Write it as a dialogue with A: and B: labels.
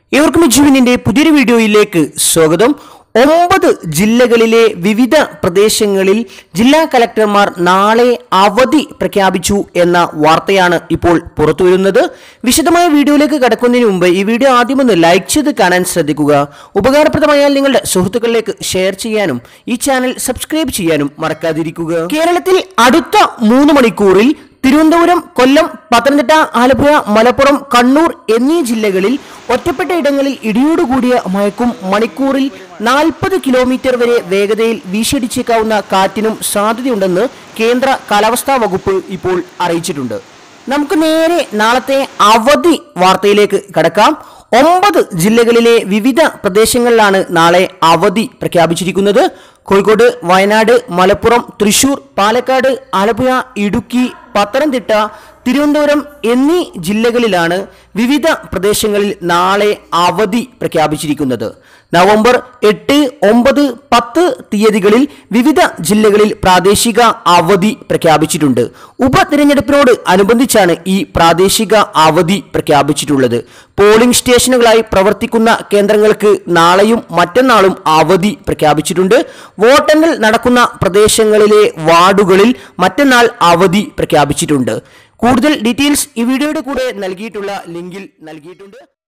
A: ഏവർക്കും ജുവിനിന്റെ പുതിയൊരു വീഡിയോയിലേക്ക് സ്വാഗതം ഒമ്പത് ജില്ലകളിലെ വിവിധ പ്രദേശങ്ങളിൽ ജില്ലാ കലക്ടർമാർ നാളെ അവധി പ്രഖ്യാപിച്ചു എന്ന വാർത്തയാണ് ഇപ്പോൾ പുറത്തുവരുന്നത് വിശദമായ വീഡിയോയിലേക്ക് കടക്കുന്നതിന് മുമ്പ് ഈ വീഡിയോ ആദ്യം ഒന്ന് ലൈക്ക് ചെയ്ത് കാണാൻ ശ്രദ്ധിക്കുക ഉപകാരപ്രദമായാൽ നിങ്ങളുടെ സുഹൃത്തുക്കളിലേക്ക് ഷെയർ ചെയ്യാനും ഈ ചാനൽ സബ്സ്ക്രൈബ് ചെയ്യാനും മറക്കാതിരിക്കുക കേരളത്തിൽ അടുത്ത മൂന്ന് മണിക്കൂറിൽ തിരുവനന്തപുരം കൊല്ലം പത്തനംതിട്ട ആലപ്പുഴ മലപ്പുറം കണ്ണൂർ എന്നീ ജില്ലകളിൽ ഒറ്റപ്പെട്ട ഇടങ്ങളിൽ ഇടിയോടുകൂടിയ മഴക്കും മണിക്കൂറിൽ നാൽപ്പത് കിലോമീറ്റർ വരെ വേഗതയിൽ വീശിയടിച്ചേക്കാവുന്ന കാറ്റിനും സാധ്യതയുണ്ടെന്ന് കേന്ദ്ര കാലാവസ്ഥാ വകുപ്പ് ഇപ്പോൾ അറിയിച്ചിട്ടുണ്ട് നമുക്ക് നേരെ നാളത്തെ അവധി വാർത്തയിലേക്ക് കടക്കാം ഒമ്പത് ജില്ലകളിലെ വിവിധ പ്രദേശങ്ങളിലാണ് നാളെ അവധി പ്രഖ്യാപിച്ചിരിക്കുന്നത് കോഴിക്കോട് വയനാട് മലപ്പുറം തൃശൂർ പാലക്കാട് ആലപ്പുഴ ഇടുക്കി പത്തനംതിട്ട തിരുവനന്തപുരം എന്നീ ജില്ലകളിലാണ് വിവിധ പ്രദേശങ്ങളിൽ നാളെ അവധി പ്രഖ്യാപിച്ചിരിക്കുന്നത് നവംബർ എട്ട് ഒമ്പത് പത്ത് തീയതികളിൽ വിവിധ ജില്ലകളിൽ പ്രാദേശിക അവധി പ്രഖ്യാപിച്ചിട്ടുണ്ട് ഉപതിരഞ്ഞെടുപ്പിനോട് അനുബന്ധിച്ചാണ് ഈ പ്രാദേശിക അവധി പ്രഖ്യാപിച്ചിട്ടുള്ളത് പോളിംഗ് സ്റ്റേഷനുകളായി പ്രവർത്തിക്കുന്ന കേന്ദ്രങ്ങൾക്ക് നാളെയും മറ്റന്നാളും അവധി പ്രഖ്യാപിച്ചിട്ടുണ്ട് വോട്ടെണ്ണൽ നടക്കുന്ന പ്രദേശങ്ങളിലെ വാർഡുകളിൽ മറ്റന്നാൾ അവധി പ്രഖ്യാപിച്ചിട്ടുണ്ട് കൂടുതൽ ഡീറ്റെയിൽസ് ഈ വീഡിയോയുടെ കൂടെ നൽകിയിട്ടുള്ള ലിങ്കിൽ നൽകിയിട്ടുണ്ട്